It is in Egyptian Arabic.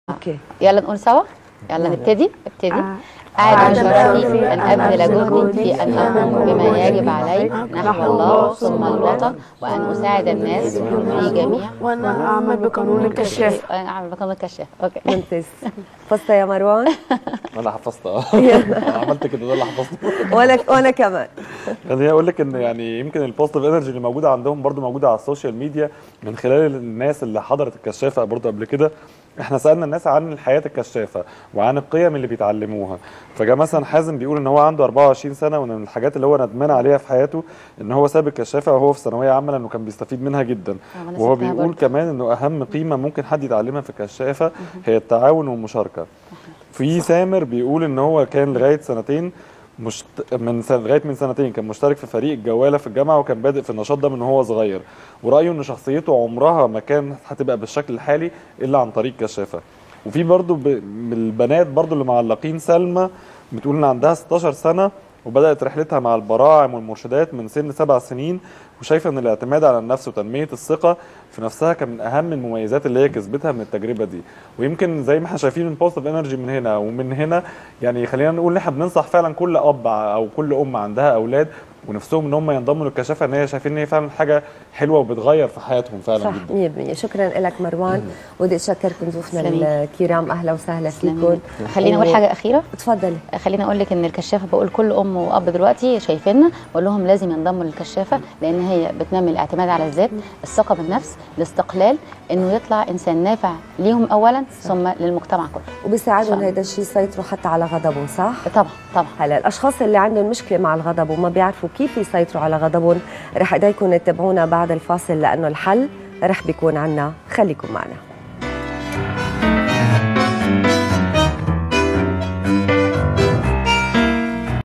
اوكي يلا نقول سوا يلا نبتدي ابتدي آه. عاد شرفي أن أبذل جهدي في أن أقوم بما يجب علي نحو الله ثم الوطن وأن أساعد الناس في جميع وانا اعمل بقانون الكشاف أنا أعمل بقانون الكشاف أوكي ممتاز فزت يا مروان انا حفظت اه أنا عملت كده ده اللي حفظته وانا وانا كمان خليني اقول لك ان يعني يمكن البوزيتيف انرجي اللي موجوده عندهم برضو موجوده على السوشيال ميديا من خلال الناس اللي حضرت الكشافه برضو قبل كده احنا سالنا الناس عن الحياه الكشافه وعن القيم اللي بيتعلموها فجاء مثلا حازم بيقول ان هو عنده 24 سنه وان الحاجات اللي هو ندمان عليها في حياته ان هو ساب الكشافه وهو في ثانويه عامه لانه كان بيستفيد منها جدا آه، وأنا وهو سبتها بيقول برضو. كمان انه اهم قيمه ممكن حد يتعلمها في الكشافه هي التعاون والمشاركه في سامر بيقول ان هو كان لغايه سنتين مشت... من سنة لغايه من سنتين كان مشترك في فريق الجواله في الجامعه وكان بادئ في النشاط ده من وهو صغير ورايه ان شخصيته عمرها ما كانت هتبقى بالشكل الحالي الا عن طريق كشافه وفي برضو ب... من البنات برضو اللي معلقين سلمى بتقول ان عندها 16 سنه وبدات رحلتها مع البراعم والمرشدات من سن سبع سنين وشايفه ان الاعتماد على النفس وتنميه الثقه في نفسها كان من اهم المميزات اللي هي كسبتها من التجربه دي ويمكن زي ما احنا شايفين من بوزيتيف انرجي من هنا ومن هنا يعني خلينا نقول ان احنا بننصح فعلا كل اب او كل ام عندها اولاد ونفسهم ان هم ينضموا للكشافه ان هي شايفين ان هي فعلا حاجه حلوه وبتغير في حياتهم فعلا صح جدا 100% شكرا لك مروان ودي اشكركم ضيوفنا تسلمي. الكرام اهلا وسهلا فيكم تسلمي. خليني أقول حاجة أخيرة تفضلي خليني اقول لك ان الكشافه بقول كل ام واب دلوقتي شايفيننا بقول لهم لازم ينضموا للكشافه لان هي بتنمي الاعتماد على الذات الثقه بالنفس الاستقلال انه يطلع انسان نافع ليهم اولا ثم للمجتمع كله وبيساعدهم إن شاء هذا الشيء يسيطروا حتى على غضبهم صح؟ طبعا طبعا هلا الاشخاص اللي عندهم مشكله مع الغضب وما بيعرفوا كيف يسيطروا على غضبهم رح ايديكم تتابعونا بعد الفاصل لانه الحل رح بيكون عنا خليكم معنا